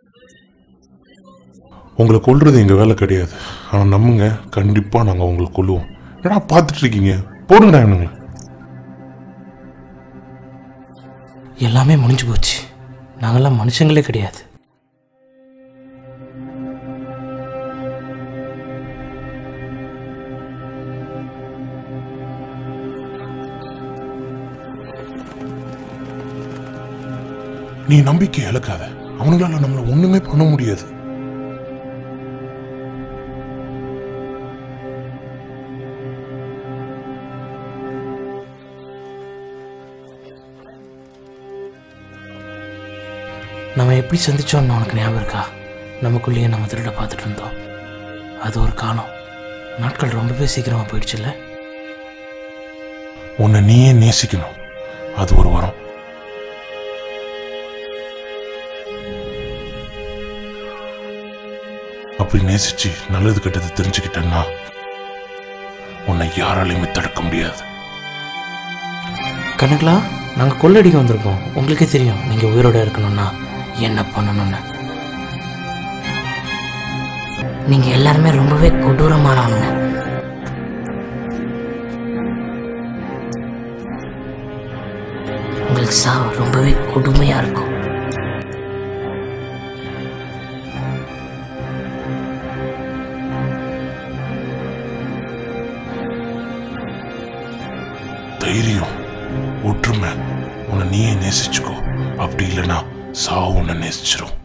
உங்களை கொல்றது எங்கள் வேலை கிடையாது ஆனால் நம்புங்க கண்டிப்பாக நாங்கள் உங்களை கொல்லுவோம் என்னடா பார்த்துட்டு இருக்கீங்க போடுங்கடா இவனுங்களை எல்லாமே முடிஞ்சு போச்சு நாங்கெல்லாம் மனுஷங்களே கிடையாது நீ நம்பிக்கை இழக்காத அவனுங்களால நம்மளை ஒண்ணுமே பண்ண முடியாது நம்ம எப்படி சந்திச்சோம்னு உனக்கு ஞாபகம் இருக்கா நமக்குள்ளேயே நம்ம திருட பார்த்துட்டு இருந்தோம் அது ஒரு காலம் நாட்கள் ரொம்பவே சீக்கிரமாக போயிடுச்சுல்ல உன்னை நீயே நேசிக்கணும் அது ஒரு வரம் அப்படி நேசிச்சு நல்லது கெட்டது தெரிஞ்சுக்கிட்டேன்னா உன்னை யாராலையுமே தடுக்க முடியாது கணக்குலா நாங்கள் கொள்ளடிக்க வந்திருக்கோம் உங்களுக்கே தெரியும் நீங்கள் உயிரோட இருக்கணும்னா என்ன பண்ணணும்னு நீங்க எல்லாருமே ரொம்பவே கொடூரமானவங்க உங்களுக்கு சாவு ரொம்பவே கொடுமையா இருக்கும் தைரியம் ஒற்றுமை உன்னை நீயே நேசிச்சுக்கோ அப்படி இல்லைன்னா சாவு உன்னை நேசிச்சிரும்